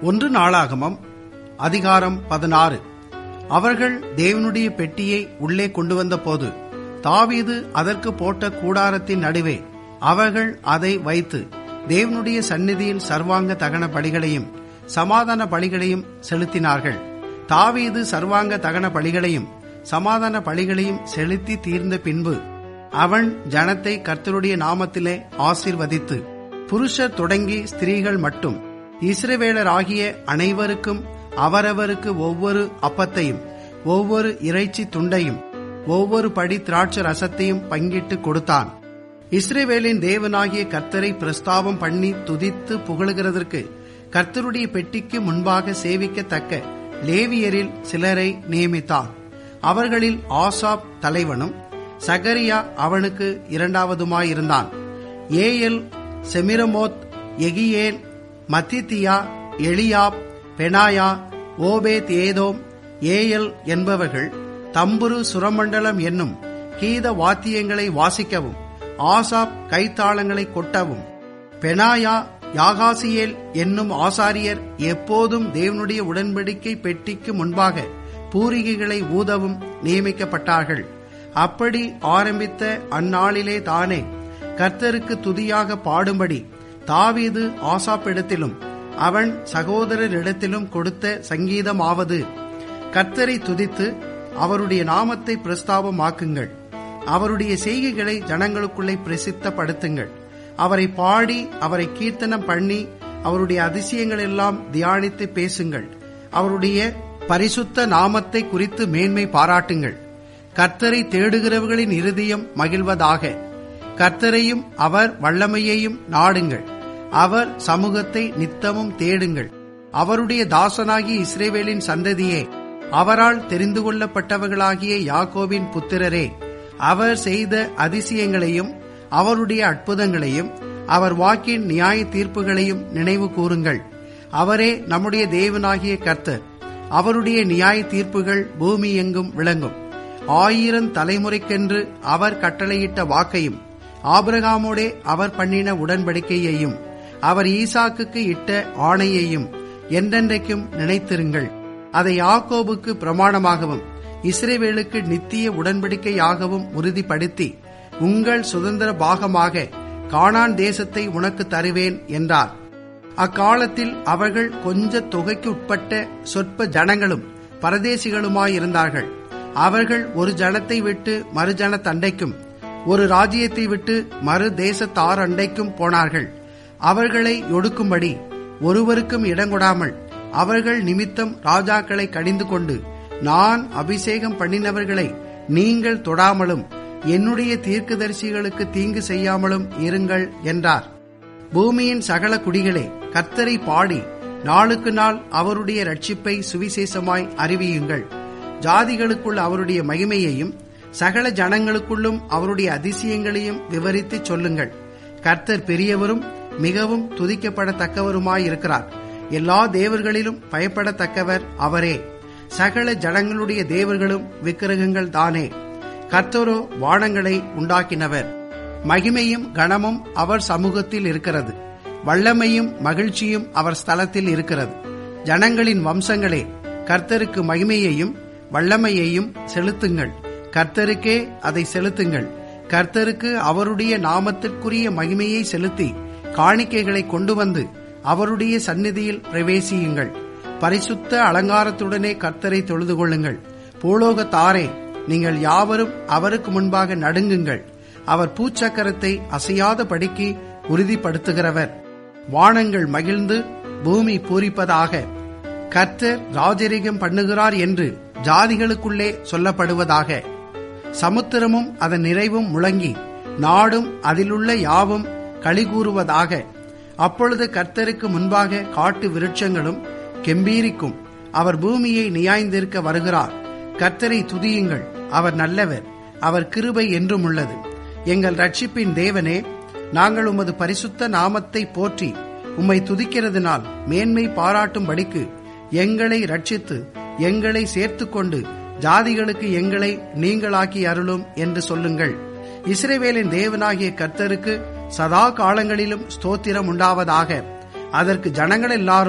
ஒன்று நாளாகமம் அதிகாரம் பதினாறு அவர்கள் தேவனுடைய பெட்டியை உள்ளே கொண்டு வந்த போது தாவீது அதற்கு போட்ட கூடாரத்தின் நடுவே அவர்கள் அதை வைத்து தேவனுடைய சந்நிதியில் சர்வாங்க தகன பலிகளையும் சமாதான பலிகளையும் செலுத்தினார்கள் தாவீது சர்வாங்க தகன பலிகளையும் சமாதான பலிகளையும் செலுத்தி தீர்ந்த பின்பு அவன் ஜனத்தை கர்த்தருடைய நாமத்திலே ஆசீர்வதித்து புருஷர் தொடங்கி ஸ்திரீகள் மட்டும் இஸ்ரவேலராகிய அனைவருக்கும் அவரவருக்கு ஒவ்வொரு அப்பத்தையும் ஒவ்வொரு இறைச்சி துண்டையும் ஒவ்வொரு படி திராட்சை ரசத்தையும் பங்கிட்டு கொடுத்தான் இஸ்ரேவேலின் தேவனாகிய கர்த்தரை பிரஸ்தாபம் பண்ணி துதித்து புகழுகிறதற்கு கர்த்தருடைய பெட்டிக்கு முன்பாக சேவிக்கத்தக்க லேவியரில் சிலரை நியமித்தான் அவர்களில் ஆசாப் தலைவனும் சகரியா அவனுக்கு இரண்டாவதுமாயிருந்தான் ஏஎல் Shemiramoth Jehiel Mattithiah Eliab Benaiah Obed Edom ஏஎல் என்பவர்கள் தம்புரு சுரமண்டலம் என்னும் கீத வாத்தியங்களை வாசிக்கவும் ஆசாப் கைத்தாளங்களை கொட்டவும் பெனாயா யாகாசியேல் என்னும் ஆசாரியர் எப்போதும் தேவனுடைய உடன்படிக்கை பெட்டிக்கு முன்பாக பூரிகைகளை ஊதவும் நியமிக்கப்பட்டார்கள் அப்படி ஆரம்பித்த அந்நாளிலே தானே கர்த்தருக்கு துதியாக பாடும்படி தாவீது ஆசாப்பிடத்திலும் அவன் சகோதரரிடத்திலும் கொடுத்த சங்கீதமாவது கர்த்தரை துதித்து அவருடைய நாமத்தை பிரஸ்தாபமாக்குங்கள் அவருடைய செய்கைகளை ஜனங்களுக்குள்ளே பிரசித்தப்படுத்துங்கள் அவரை பாடி அவரை கீர்த்தனம் பண்ணி அவருடைய அதிசயங்கள் எல்லாம் தியானித்து பேசுங்கள் அவருடைய பரிசுத்த நாமத்தை குறித்து மேன்மை பாராட்டுங்கள் கர்த்தரை தேடுகிறவர்களின் இருதயம் மகிழ்வதாக கர்த்தரையும் அவர் வல்லமையையும் நாடுங்கள் அவர் சமூகத்தை நித்தமும் தேடுங்கள் அவருடைய தாசனாகிய இஸ்ரேவேலின் சந்ததியே அவரால் தெரிந்து கொள்ளப்பட்டவர்களாகிய யாக்கோவின் புத்திரரே அவர் செய்த அதிசயங்களையும் அவருடைய அற்புதங்களையும் அவர் வாக்கின் நியாய தீர்ப்புகளையும் நினைவு கூறுங்கள் அவரே நம்முடைய தேவனாகிய கர்த்தர் அவருடைய நியாய தீர்ப்புகள் பூமி எங்கும் விளங்கும் ஆயிரம் தலைமுறைக்கென்று அவர் கட்டளையிட்ட வாக்கையும் ஆபிரகாமோடே அவர் பண்ணின உடன்படிக்கையையும் அவர் ஈசாக்குக்கு இட்ட ஆணையையும் என்றென்றைக்கும் நினைத்திருங்கள் அதை யாக்கோபுக்கு பிரமாணமாகவும் இஸ்ரேவேலுக்கு நித்திய உடன்படிக்கையாகவும் உறுதிப்படுத்தி உங்கள் சுதந்திர பாகமாக கானான் தேசத்தை உனக்கு தருவேன் என்றார் அக்காலத்தில் அவர்கள் கொஞ்ச தொகைக்கு உட்பட்ட சொற்ப ஜனங்களும் பரதேசிகளுமாயிருந்தார்கள் அவர்கள் ஒரு ஜனத்தை விட்டு மறு ஜனத்தண்டைக்கும் ஒரு ராஜ்யத்தை விட்டு மறு தேசத்தார் அண்டைக்கும் போனார்கள் அவர்களை ஒடுக்கும்படி ஒருவருக்கும் இடங்கொடாமல் அவர்கள் நிமித்தம் ராஜாக்களை கடிந்து கொண்டு நான் அபிஷேகம் பண்ணினவர்களை நீங்கள் தொடாமலும் என்னுடைய தீர்க்கதரிசிகளுக்கு தீங்கு செய்யாமலும் இருங்கள் என்றார் பூமியின் சகல குடிகளே கர்த்தரை பாடி நாளுக்கு நாள் அவருடைய ரட்சிப்பை சுவிசேஷமாய் அறிவியுங்கள் ஜாதிகளுக்குள் அவருடைய மகிமையையும் சகல ஜனங்களுக்குள்ளும் அவருடைய அதிசயங்களையும் விவரித்து சொல்லுங்கள் கர்த்தர் பெரியவரும் மிகவும் துதிக்கப்படத்தக்கவருமாயிருக்கிறார் எல்லா தேவர்களிலும் பயப்படத்தக்கவர் அவரே சகல ஜனங்களுடைய தேவர்களும் விக்கிரகங்கள் தானே கர்த்தரோ வானங்களை உண்டாக்கினவர் மகிமையும் கனமும் அவர் சமூகத்தில் இருக்கிறது வல்லமையும் மகிழ்ச்சியும் அவர் ஸ்தலத்தில் இருக்கிறது ஜனங்களின் வம்சங்களே கர்த்தருக்கு மகிமையையும் வல்லமையையும் செலுத்துங்கள் கர்த்தருக்கே அதை செலுத்துங்கள் கர்த்தருக்கு அவருடைய நாமத்திற்குரிய மகிமையை செலுத்தி காணிக்கைகளை கொண்டு வந்து அவருடைய சந்நிதியில் பிரவேசியுங்கள் பரிசுத்த அலங்காரத்துடனே கர்த்தரை தொழுது கொள்ளுங்கள் பூலோகத்தாரே நீங்கள் யாவரும் அவருக்கு முன்பாக நடுங்குங்கள் அவர் பூச்சக்கரத்தை அசையாத படிக்கு உறுதிப்படுத்துகிறவர் வானங்கள் மகிழ்ந்து பூமி பூரிப்பதாக கர்த்தர் ராஜரிகம் பண்ணுகிறார் என்று ஜாதிகளுக்குள்ளே சொல்லப்படுவதாக சமுத்திரமும் அதன் நிறைவும் முழங்கி நாடும் அதிலுள்ள யாவும் களிகூறுவதாக அப்பொழுது கர்த்தருக்கு முன்பாக காட்டு விருட்சங்களும் கெம்பீரிக்கும் அவர் பூமியை நியாய்ந்திருக்க வருகிறார் கர்த்தரை துதியுங்கள் அவர் நல்லவர் அவர் கிருபை என்றும் உள்ளது எங்கள் ரட்சிப்பின் தேவனே நாங்கள் உமது பரிசுத்த நாமத்தை போற்றி உம்மை துதிக்கிறதுனால் மேன்மை பாராட்டும்படிக்கு எங்களை ரட்சித்து எங்களை சேர்த்துக்கொண்டு ஜாதிகளுக்கு எங்களை நீங்களாக்கி அருளும் என்று சொல்லுங்கள் இஸ்ரேவேலின் தேவனாகிய கர்த்தருக்கு சதா காலங்களிலும் ஸ்தோத்திரம் உண்டாவதாக அதற்கு ஜனங்கள் எல்லாரும்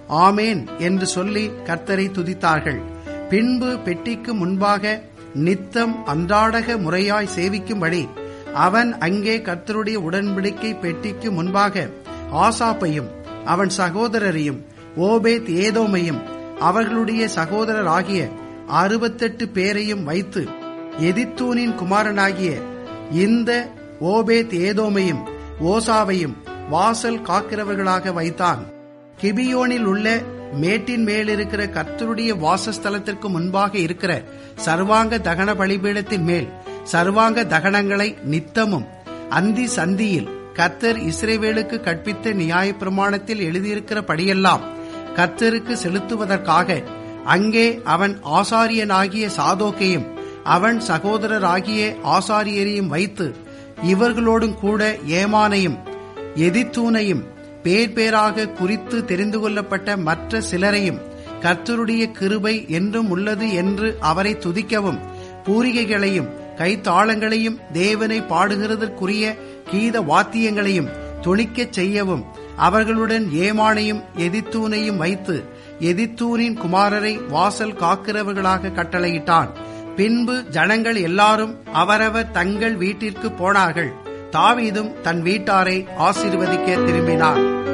ஆமேன் என்று சொல்லி கர்த்தரை துதித்தார்கள் பின்பு பெட்டிக்கு முன்பாக நித்தம் அன்றாடக முறையாய் சேவிக்கும்படி அவன் அங்கே கர்த்தருடைய உடன்படிக்கை பெட்டிக்கு முன்பாக ஆசாப்பையும் அவன் சகோதரரையும் ஓபேத் ஏதோமையும் அவர்களுடைய சகோதரர் ஆகிய அறுபத்தெட்டு பேரையும் வைத்து எதித்தூனின் குமாரனாகிய இந்த ஓபேத் ஏதோமையும் ஓசாவையும் வாசல் காக்கிறவர்களாக வைத்தான் கிபியோனில் உள்ள மேட்டின் மேலிருக்கிற கர்த்தருடைய வாசஸ்தலத்திற்கு முன்பாக இருக்கிற சர்வாங்க தகன பலிபீடத்தின் மேல் சர்வாங்க தகனங்களை நித்தமும் அந்தி சந்தியில் கர்த்தர் இஸ்ரேவேலுக்கு கற்பித்த நியாய பிரமாணத்தில் எழுதியிருக்கிற படியெல்லாம் கர்த்தருக்கு செலுத்துவதற்காக அங்கே அவன் ஆசாரியனாகிய சாதோக்கையும் அவன் சகோதரராகிய ஆசாரியரையும் வைத்து இவர்களோடும் கூட ஏமானையும் எதித்தூனையும் பேர் பேராக குறித்து தெரிந்து கொள்ளப்பட்ட மற்ற சிலரையும் கர்த்தருடைய கிருபை என்றும் உள்ளது என்று அவரை துதிக்கவும் பூரிகைகளையும் கைத்தாளங்களையும் தேவனை பாடுகிறதற்குரிய கீத வாத்தியங்களையும் துணிக்கச் செய்யவும் அவர்களுடன் ஏமானையும் எதித்தூனையும் வைத்து எதித்தூனின் குமாரரை வாசல் காக்கிறவர்களாக கட்டளையிட்டான் பின்பு ஜனங்கள் எல்லாரும் அவரவர் தங்கள் வீட்டிற்கு போனார்கள் தாவீதும் தன் வீட்டாரை ஆசீர்வதிக்க திரும்பினார்